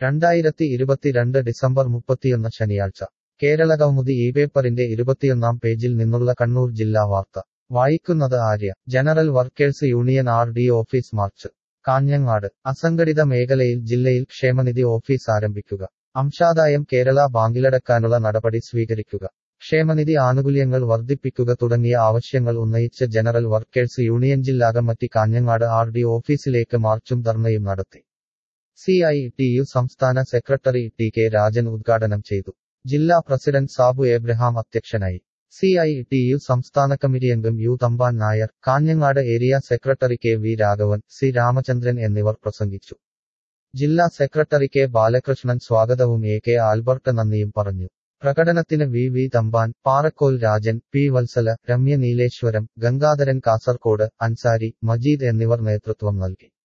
രണ്ടായിരത്തി ഇരുപത്തിരണ്ട് ഡിസംബർ മുപ്പത്തിയൊന്ന് ശനിയാഴ്ച കേരളകൗമുദി ഈ പേപ്പറിന്റെ ഇരുപത്തിയൊന്നാം പേജിൽ നിന്നുള്ള കണ്ണൂർ ജില്ലാ വാർത്ത വായിക്കുന്നത് Arya general workers union R D office march Kanhangad അസംഘടിത മേഖലയിൽ ജില്ലയിൽ ക്ഷേമനിധി ഓഫീസ് ആരംഭിക്കുക അംശാദായം കേരള ബാങ്കിലടക്കാനുള്ള നടപടി സ്വീകരിക്കുക ക്ഷേമനിധി ആനുകൂല്യങ്ങൾ വർദ്ധിപ്പിക്കുക തുടങ്ങിയ ആവശ്യങ്ങൾ ഉന്നയിച്ച് ജനറൽ വർക്കേഴ്സ് യൂണിയൻ ജില്ലാ കമ്മിറ്റി കാഞ്ഞങ്ങാട് ആർ ഡി ഓഫീസിലേക്ക് മാർച്ചും ധർണയും നടത്തി സി ഐ ടി യു സംസ്ഥാന സെക്രട്ടറി ടി കെ രാജൻ ഉദ്ഘാടനം ചെയ്തു ജില്ലാ പ്രസിഡന്റ് സാബു എബ്രഹാം അധ്യക്ഷനായി സി ഐ ടി യു സംസ്ഥാന കമ്മിറ്റി അംഗം U Thampan Nair Kanhangad area secretary K V Raghavan C Ramachandran എന്നിവർ പ്രസംഗിച്ചു ജില്ലാ സെക്രട്ടറി കെ ബാലകൃഷ്ണൻ സ്വാഗതവും എ കെ ആൽബർട്ട് നന്ദിയും പറഞ്ഞു പ്രകടനത്തിന് V V Thampan Parakkol Rajan P Vatsala Ramya Nileshwaram Gangadharan Kasaragod Ansari Majeed എന്നിവർ നേതൃത്വം നൽകി